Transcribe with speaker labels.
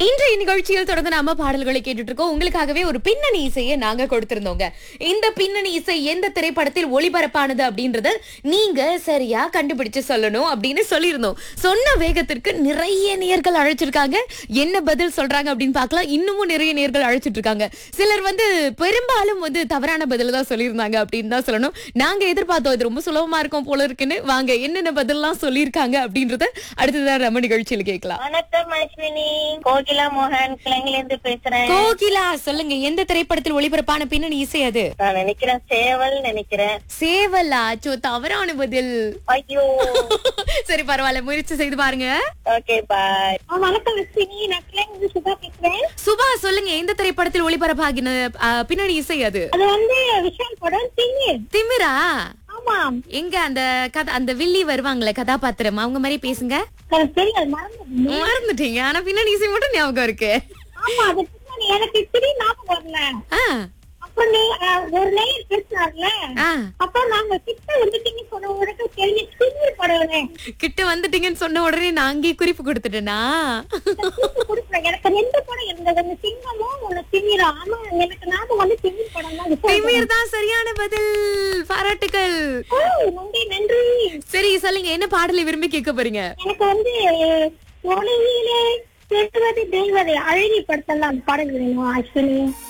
Speaker 1: இன்றைய நிகழ்ச்சியில் தொடர்ந்து நாம பாடல்களை கேட்டுட்டு இருக்கோம் உங்களுக்காகவே ஒரு பின்னணி இசையை நாங்க கொடுத்திருந்தோங்க இந்த பின்னணி இசை எந்த திரைப்படத்தில் ஒளிபரப்பானது அப்படின்றத நீங்க சரியா கண்டுபிடிச்சு சொல்லணும் அப்படின்னு சொல்லியிருந்தோம் சொன்ன வேகத்திற்கு நிறைய நேர்கள் அழைச்சிருக்காங்க என்ன பதில் சொல்றாங்க அப்படின்னு பார்க்கலாம் இன்னமும் நிறைய நேர்கள் அழைச்சிட்டு இருக்காங்க சிலர் வந்து பெரும்பாலும் வந்து தவறான பதில் தான் சொல்லியிருந்தாங்க அப்படின்னு தான் சொல்லணும் நாங்க எதிர்பார்த்தோம் இது ரொம்ப சுலபமா இருக்கும் போல இருக்குன்னு வாங்க என்னென்ன பதில்லாம் சொல்லியிருக்காங்க அப்படின்றத அடுத்ததான் நம்ம நிகழ்ச்சியில் கேட்கலாம்
Speaker 2: வணக்கம் அஸ்வினி கோகிலா மோகன் கிளைங்கில இருந்து பேசுறேன்
Speaker 1: கோகிலா சொல்லுங்க எந்த திரைப்படத்தில் ஒளிபரப்பான பின்னணி இசை அது
Speaker 2: நான் நினைக்கிறேன் சேவல் நினைக்கிறேன்
Speaker 1: சேவலா சோ தவறான பதில்
Speaker 2: ஐயோ
Speaker 1: சரி பரவாயில்ல முயற்சி செய்து பாருங்க
Speaker 2: ஓகே பாய் வணக்கம் அஸ்வினி நான் கிளைங்க சுதா பேசுறேன்
Speaker 1: சுபா சொல்லுங்க எந்த திரைப்படத்தில் ஒளிபரப்பாகின ஆ, பின்னணி இசை அது
Speaker 2: அது வந்து விஷால் படம் திங்கு
Speaker 1: திமிரா
Speaker 2: ஆமா
Speaker 1: எங்க அந்த கதை அந்த வில்லி வருவாங்களே கதாபாத்திரம் அவங்க மாதிரி பேசுங்க
Speaker 2: எனக்கு தெரியாது மறந்து
Speaker 1: மறந்துட்டீங்க ஆனா பின்னணி இசை மட்டும் ஞாபகம் இருக்கு
Speaker 2: ஆமா அது பின்னாடி எனக்கு திடீர்னு ஞாபகம் வரல
Speaker 1: ஆ
Speaker 2: அப்புறம் நே- அஹ், ஒரு நேயர் பேசினார்ல
Speaker 1: ஆ
Speaker 2: அப்ப நாங்க கிட்ட வந்துட்டீங்க சொன்ன உடனே தெரிஞ்சு திங்கு படம்
Speaker 1: கிட்ட வந்துட்டீங்கன்னு சொன்ன உடனே நான் அங்கேயே குறிப்பு கொடுத்துட்டேனா
Speaker 2: கொடுக்குறேன் எனக்கு ரெண்டு படம் இருந்தது ஒண்ணு சிங்கமும் ஒண்ணு திமிரா ஆமா எனக்கு ஞாபகம் வந்து திமிர் படம் தான் விஷால்
Speaker 1: திமிர் தான் சரியான பதில் பாராட்டுகள்
Speaker 2: ஓ, நன்றி நன்றி
Speaker 1: சரி சொல்லுங்க என்ன பாடலை விரும்பி கேட்க போறீங்க
Speaker 2: எனக்கு வந்து ஒளியிலே செல்வது தெய்வதை அழகி படுத்தலாம் பாடல் வேணும் அஸ்வினி